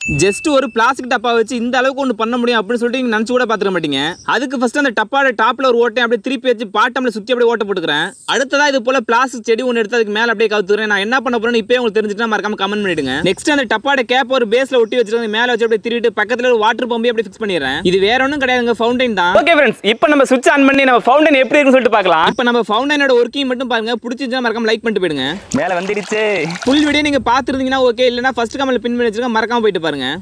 just ஒரு plastic டப்பா வச்சு இந்த அளவுக்கு ஒன்று பண்ண முடியும் அப்படின்னு சொல்லிட்டு நீங்க நினச்சி கூட பார்த்துக்க மாட்டீங்க அதுக்கு ஃபர்ஸ்ட் அந்த டப்பாவோட டாப்ல ஒரு ஓட்டை அப்படியே திருப்பி வச்சு பாட்டம்ல சுற்றி அப்படியே ஓட்ட போட்டுக்கிறேன் அடுத்ததா இது போல பிளாஸ்டிக் செடி ஒன்று எடுத்து அதுக்கு மேலே அப்படியே கவுத்துக்கிறேன் நான் என்ன பண்ண போறேன்னு இப்போ உங்களுக்கு தெரிஞ்சுட்டா மறக்காம கமெண்ட் பண்ணிடுங்க நெக்ஸ்ட் அந்த டப்பாவோட கேப் ஒரு பேஸ்ல ஒட்டி வச்சிருக்காங்க மேலே வச்சு அப்படியே திருவிட்டு பக்கத்துல ஒரு வாட்டர் பம்பே அப்படியே ஃபிக்ஸ் பண்ணிடுறேன் இது வேற ஒன்றும் கிடையாதுங்க ஃபவுண்டைன் தான் ஓகே ஃப்ரெண்ட்ஸ் இப்போ நம்ம சுவிட்ச் ஆன் பண்ணி நம்ம ஃபவுண்டன் எப்படி இருக்குன்னு சொல்லிட்டு பார்க்கலாம் இப்போ நம்ம ஃபவுண்டைனோட ஒர்க்கிங் மட்டும் பாருங்க பிடிச்சிருந்தா மறக்காம லைக் பண்ணிட்டு போயிடுங்க மேலே வந்துடுச்சு ஃபுல் வீடியோ நீங்க பார்த்துருந்தீங்கன்னா ஓகே இல்லைனா ஃபர்ஸ்ட் கமெண்ட்ல பின் பண்ணி வச்சிருக்க மறக்காம போயிட்டு பாருங்க